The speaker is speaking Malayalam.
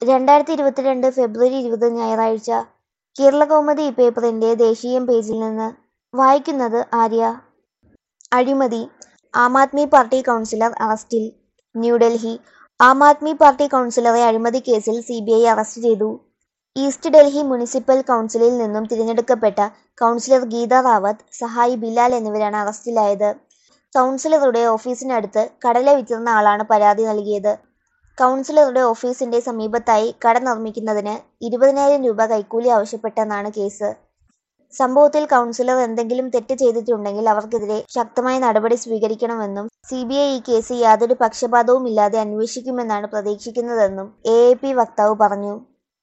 രണ്ടായിരത്തി ഇരുപത്തിരണ്ട് ഫെബ്രുവരി ഇരുപത് ഞായറാഴ്ച കേരളകൗമുദി പേപ്പറിന്റെ ദേശീയം പേജിൽ നിന്ന് വായിക്കുന്നത് ആര്യ അഴിമതി ആം ആദ്മി പാർട്ടി കൗൺസിലർ അറസ്റ്റിൽ ന്യൂഡൽഹി ആം ആദ്മി പാർട്ടി കൗൺസിലറെ അഴിമതി കേസിൽ സി ബി ഐ അറസ്റ്റ് ചെയ്തു ഈസ്റ്റ് ഡൽഹി മുനിസിപ്പൽ കൗൺസിലിൽ നിന്നും തിരഞ്ഞെടുക്കപ്പെട്ട കൗൺസിലർ ഗീത റാവത്ത് സഹായി ബിലാൽ എന്നിവരാണ് അറസ്റ്റിലായത് കൗൺസിലറുടെ ഓഫീസിനടുത്ത് കടല വിറ്റിരുന്ന ആളാണ് പരാതി നൽകിയത് കൗൺസിലറുടെ ഓഫീസിന്റെ സമീപത്തായി കട നിർമ്മിക്കുന്നതിന് ഇരുപതിനായിരം രൂപ കൈക്കൂലി ആവശ്യപ്പെട്ടെന്നാണ് കേസ് സംഭവത്തിൽ കൗൺസിലർ എന്തെങ്കിലും തെറ്റ് ചെയ്തിട്ടുണ്ടെങ്കിൽ അവർക്കെതിരെ ശക്തമായ നടപടി സ്വീകരിക്കണമെന്നും സി ബി ഐ ഈ കേസ് യാതൊരു പക്ഷപാതവുമില്ലാതെ അന്വേഷിക്കുമെന്നാണ് പ്രതീക്ഷിക്കുന്നതെന്നും എ വക്താവ് പറഞ്ഞു